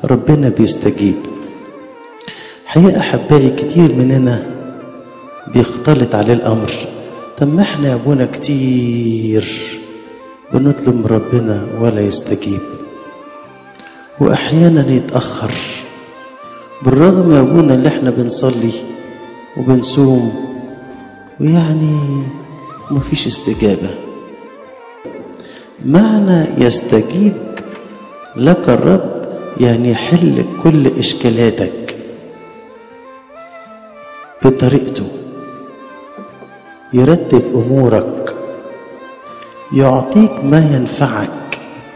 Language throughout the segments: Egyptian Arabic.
ربنا بيستجيب حقيقة أحبائي كتير مننا بيختلط عليه الأمر طب ما احنا يا ابونا كتير بنطلب من ربنا ولا يستجيب وأحيانا يتأخر بالرغم يا ابونا اللي احنا بنصلي وبنصوم ويعني مفيش استجابة معنى يستجيب لك الرب يعني يحل كل إشكالاتك بطريقته يرتب أمورك يعطيك ما ينفعك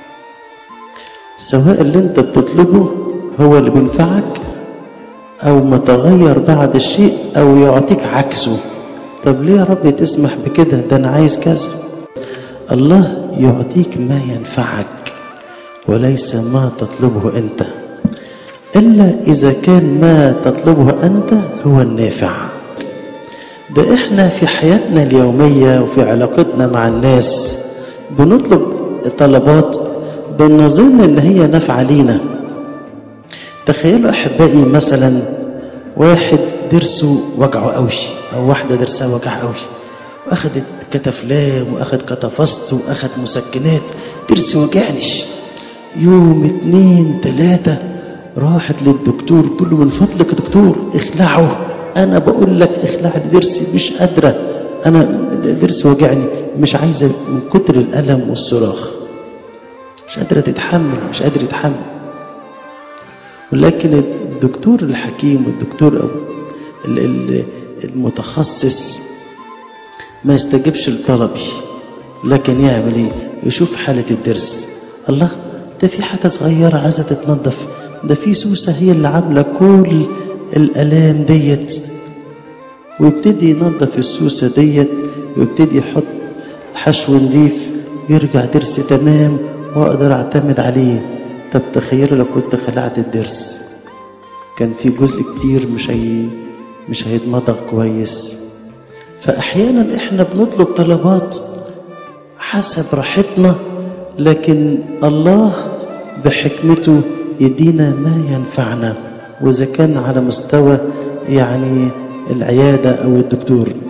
سواء اللي انت بتطلبه هو اللي بينفعك او متغير بعد الشيء او يعطيك عكسه طب ليه يا رب تسمح بكده ده انا عايز كذا الله يعطيك ما ينفعك وليس ما تطلبه انت الا اذا كان ما تطلبه انت هو النافع ده احنا في حياتنا اليوميه وفي علاقتنا مع الناس بنطلب طلبات بنظن ان هي نافعه لينا تخيلوا احبائي مثلا واحد درسه وجعه قوي او واحده درسها وجعها قوي واخدت كتافلام واخد كتافست واخد مسكنات درسي وجعنش يوم اتنين تلاتة راحت للدكتور تقول له من فضلك يا دكتور اخلعه انا بقول لك اخلع لي درسي مش قادره انا درسي وجعني مش عايزه من كتر الالم والصراخ مش قادره تتحمل مش قادر يتحمل ولكن الدكتور الحكيم والدكتور المتخصص ما يستجيبش لطلبي لكن يعمل ايه يشوف حالة الدرس الله ده في حاجة صغيرة عايزة تتنظف ده في سوسة هي اللي عاملة كل الآلام ديت ويبتدي ينظف السوسة ديت ويبتدي يحط حشو نضيف يرجع درس تمام واقدر اعتمد عليه طب تخيلوا لو كنت خلعت الدرس كان في جزء كتير مش هي مش هيتمضغ كويس فاحيانا احنا بنطلب طلبات حسب راحتنا لكن الله بحكمته يدينا ما ينفعنا واذا كان على مستوى يعني العياده او الدكتور